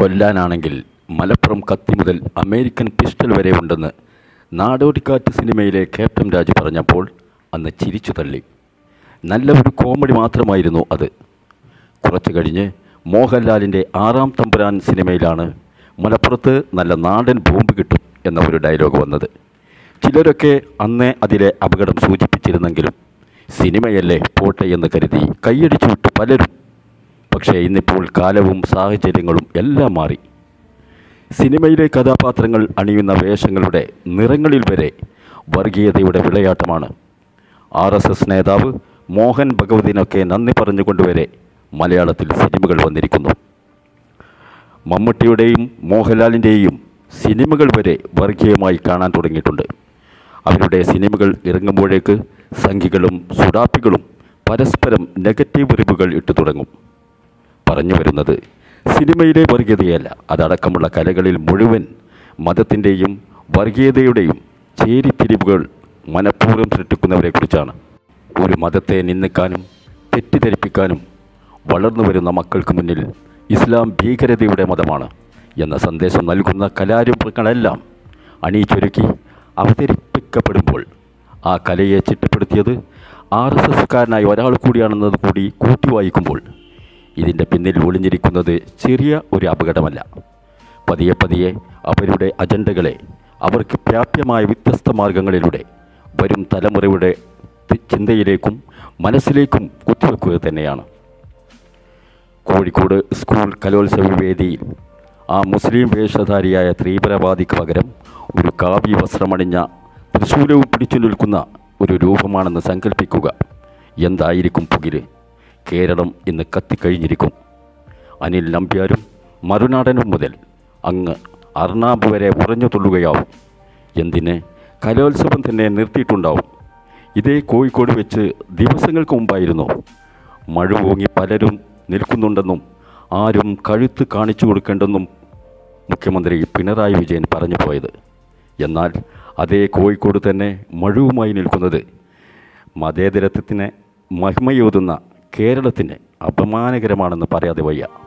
കൊല്ലാനാണെങ്കിൽ മലപ്പുറം കത്തി മുതൽ American pistol വരെ ഉണ്ടെന്ന് നാടോടിക്കാറ്റ് സിനിമയിലെ ക്യാപ്റ്റൻ രാജ് പറഞ്ഞപ്പോൾ അന്ന് ചിരിച്ചു തള്ളി നല്ല ഒരു കോമഡി മാത്രമായിരുന്നു അത് കുറച്ചു കഴിഞ്ഞ് മോഹൻലാലിൻ്റെ ആറാം തമ്പുരാൻ സിനിമയിലാണ് മലപ്പുറത്ത് നല്ല നാടൻ ബോംബ് കിട്ടും എന്ന ഒരു ഡയലോഗ് വന്നത് ചിലരൊക്കെ അന്നേ അതിലെ അപകടം സൂചിപ്പിച്ചിരുന്നെങ്കിലും സിനിമയല്ലേ പോട്ടെ എന്ന് കരുതി കൈയടിച്ചു വിട്ടു പലരും പക്ഷേ ഇന്നിപ്പോൾ കാലവും സാഹചര്യങ്ങളും എല്ലാം മാറി സിനിമയിലെ കഥാപാത്രങ്ങൾ അണിയുന്ന വേഷങ്ങളുടെ നിറങ്ങളിൽ വരെ വർഗീയതയുടെ വിളയാട്ടമാണ് ആർ എസ് എസ് നേതാവ് മോഹൻ ഭഗവതിനൊക്കെ നന്ദി പറഞ്ഞുകൊണ്ടുവരെ മലയാളത്തിൽ സിനിമകൾ വന്നിരിക്കുന്നു മമ്മൂട്ടിയുടെയും മോഹൻലാലിൻ്റെയും സിനിമകൾ വരെ വർഗീയമായി കാണാൻ തുടങ്ങിയിട്ടുണ്ട് അവരുടെ സിനിമകൾ ഇറങ്ങുമ്പോഴേക്ക് സംഘികളും സുഡാപ്പികളും പരസ്പരം നെഗറ്റീവ് റിവുകൾ ഇട്ടു തുടങ്ങും പറഞ്ഞു വരുന്നത് സിനിമയിലെ വർഗീയതയല്ല അതടക്കമുള്ള കലകളിൽ മുഴുവൻ മതത്തിൻ്റെയും വർഗീയതയുടെയും ചേരിത്തിരിവുകൾ മനഃപൂർവ്വം സൃഷ്ടിക്കുന്നവരെക്കുറിച്ചാണ് ഒരു മതത്തെ നിന്ദിക്കാനും തെറ്റിദ്ധരിപ്പിക്കാനും വളർന്നു വരുന്ന മക്കൾക്ക് മുന്നിൽ ഇസ്ലാം ഭീകരതയുടെ മതമാണ് എന്ന സന്ദേശം നൽകുന്ന കലാരൂപങ്ങളെല്ലാം അണിയിച്ചൊരുക്കി അവതരിപ്പിക്കപ്പെടുമ്പോൾ ആ കലയെ ചിട്ടപ്പെടുത്തിയത് ആർ എസ് എസ്സുകാരനായ ഒരാൾ കൂടിയാണെന്നത് കൂടി കൂട്ടി വായിക്കുമ്പോൾ ഇതിൻ്റെ പിന്നിൽ ഒളിഞ്ഞിരിക്കുന്നത് ചെറിയ ഒരു അപകടമല്ല പതിയെ പതിയെ അവരുടെ അജണ്ടകളെ അവർക്ക് പ്രാപ്യമായ വ്യത്യസ്ത മാർഗങ്ങളിലൂടെ വരും തലമുറയുടെ തി- ചിന്തയിലേക്കും മനസ്സിലേക്കും കുത്തിവെക്കുക തന്നെയാണ് കോഴിക്കോട് സ്കൂൾ കലോത്സവ വേദിയിൽ ആ മുസ്ലിം വേഷധാരിയായ തീവ്രവാദിക്ക് പകരം ഒരു കാവ്യ വസ്ത്രമണിഞ്ഞ തൃശൂലവും പിടിച്ചു നിൽക്കുന്ന ഒരു രൂപമാണെന്ന് സങ്കല്പിക്കുക എന്തായിരിക്കും പുകിര് കേരളം ഇന്ന് കത്തിക്കഴിഞ്ഞിരിക്കും അനിൽ നമ്പ്യാരും മറുനാടനും മുതൽ അങ്ങ് അർണാബ് വരെ ഉറഞ്ഞു തുള്ളുകയാവും എന്തിന് കലോത്സവം തന്നെ നിർത്തിയിട്ടുണ്ടാവും ഇതേ കോഴിക്കോട് വെച്ച് ദിവസങ്ങൾക്ക് മുമ്പായിരുന്നു മഴ ഓങ്ങി പലരും നിൽക്കുന്നുണ്ടെന്നും ആരും കഴുത്ത് കാണിച്ചു കൊടുക്കേണ്ടെന്നും മുഖ്യമന്ത്രി പിണറായി വിജയൻ പറഞ്ഞു പോയത് എന്നാൽ അതേ കോഴിക്കോട് തന്നെ മഴുവുമായി നിൽക്കുന്നത് മതേതരത്വത്തിന് മഹിമയോതുന്ന കേരളത്തിന് അപമാനകരമാണെന്ന് പറയാതെ വയ്യ